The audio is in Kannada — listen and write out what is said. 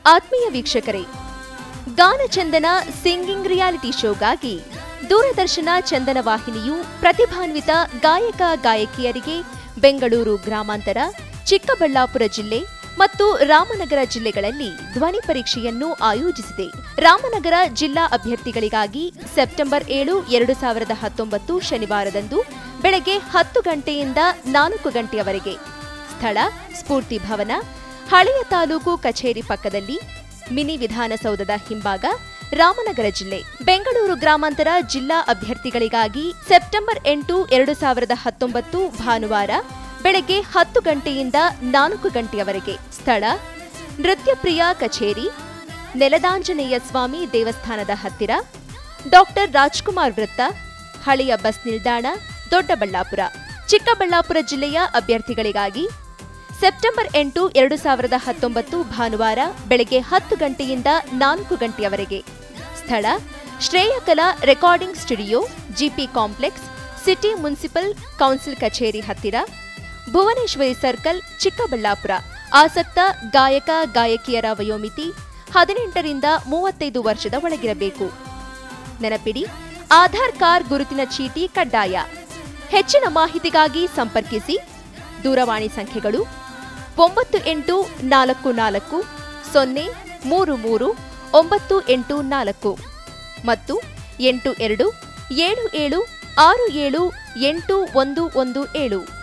ಆತ್ಮೀಯ ವೀಕ್ಷಕರೇ ಗಾನಚಂದನ ಸಿಂಗಿಂಗ್ ರಿಯಾಲಿಟಿ ಶೋಗಾಗಿ ದೂರದರ್ಶನ ಚಂದನ ವಾಹಿನಿಯು ಪ್ರತಿಭಾನ್ವಿತ ಗಾಯಕ ಗಾಯಕಿಯರಿಗೆ ಬೆಂಗಳೂರು ಗ್ರಾಮಾಂತರ ಚಿಕ್ಕಬಳ್ಳಾಪುರ ಜಿಲ್ಲೆ ಮತ್ತು ರಾಮನಗರ ಜಿಲ್ಲೆಗಳಲ್ಲಿ ಧ್ವನಿ ಪರೀಕ್ಷೆಯನ್ನು ಆಯೋಜಿಸಿದೆ ರಾಮನಗರ ಜಿಲ್ಲಾ ಅಭ್ಯರ್ಥಿಗಳಿಗಾಗಿ ಸೆಪ್ಟೆಂಬರ್ ಏಳು ಎರಡು ಸಾವಿರದ ಹತ್ತೊಂಬತ್ತು ಶನಿವಾರದಂದು ಬೆಳಗ್ಗೆ ಹತ್ತು ಗಂಟೆಯಿಂದ ನಾಲ್ಕು ಗಂಟೆಯವರೆಗೆ ಸ್ಥಳ ಸ್ಫೂರ್ತಿ ಭವನ ಹಳೆಯ ತಾಲೂಕು ಕಚೇರಿ ಪಕ್ಕದಲ್ಲಿ ಮಿನಿ ವಿಧಾನಸೌಧದ ಹಿಂಭಾಗ ರಾಮನಗರ ಜಿಲ್ಲೆ ಬೆಂಗಳೂರು ಗ್ರಾಮಾಂತರ ಜಿಲ್ಲಾ ಅಭ್ಯರ್ಥಿಗಳಿಗಾಗಿ ಸೆಪ್ಟೆಂಬರ್ ಎಂಟು ಎರಡು ಸಾವಿರದ ಹತ್ತೊಂಬತ್ತು ಭಾನುವಾರ ಬೆಳಗ್ಗೆ ಹತ್ತು ಗಂಟೆಯಿಂದ ನಾಲ್ಕು ಗಂಟೆಯವರೆಗೆ ಸ್ಥಳ ನೃತ್ಯಪ್ರಿಯ ಕಚೇರಿ ನೆಲದಾಂಜನೇಯ ಸ್ವಾಮಿ ದೇವಸ್ಥಾನದ ಹತ್ತಿರ ಡಾಕ್ಟರ್ ರಾಜ್ಕುಮಾರ್ ವೃತ್ತ ಹಳೆಯ ಬಸ್ ನಿಲ್ದಾಣ ದೊಡ್ಡಬಳ್ಳಾಪುರ ಚಿಕ್ಕಬಳ್ಳಾಪುರ ಜಿಲ್ಲೆಯ ಅಭ್ಯರ್ಥಿಗಳಿಗಾಗಿ ಸೆಪ್ಟೆಂಬರ್ ಎಂಟು ಎರಡು ಸಾವಿರದ ಹತ್ತೊಂಬತ್ತು ಭಾನುವಾರ ಬೆಳಗ್ಗೆ ಹತ್ತು ಗಂಟೆಯಿಂದ ನಾಲ್ಕು ಗಂಟೆಯವರೆಗೆ ಸ್ಥಳ Shreyakala recording studio GP complex city municipal council ಕಚೇರಿ ಹತ್ತಿರ ಭುವನೇಶ್ವರಿ ಸರ್ಕಲ್ ಚಿಕ್ಕಬಳ್ಳಾಪುರ ಆಸಕ್ತ ಗಾಯಕ ಗಾಯಕಿಯರ ವಯೋಮಿತಿ ಹದಿನೆಂಟರಿಂದ ಮೂವತ್ತೈದು ವರ್ಷದ ಒಳಗಿರಬೇಕು ನೆನಪಿಡಿ ಆಧಾರ್ ಕಾರ್ಡ್ ಗುರುತಿನ ಚೀಟಿ ಕಡ್ಡಾಯ ಹೆಚ್ಚಿನ ಮಾಹಿತಿಗಾಗಿ ಸಂಪರ್ಕಿಸಿ ದೂರವಾಣಿ ಸಂಖ್ಯೆಗಳು ಒಂಬತ್ತು ಎಂಟು ನಾಲ್ಕು ನಾಲ್ಕು ಸೊನ್ನೆ ಮೂರು ಮೂರು ಒಂಬತ್ತು ಎಂಟು ನಾಲ್ಕು ಮತ್ತು ಎಂಟು ಎರಡು ಏಳು ಏಳು ಆರು ಏಳು ಎಂಟು ಒಂದು ಒಂದು ಏಳು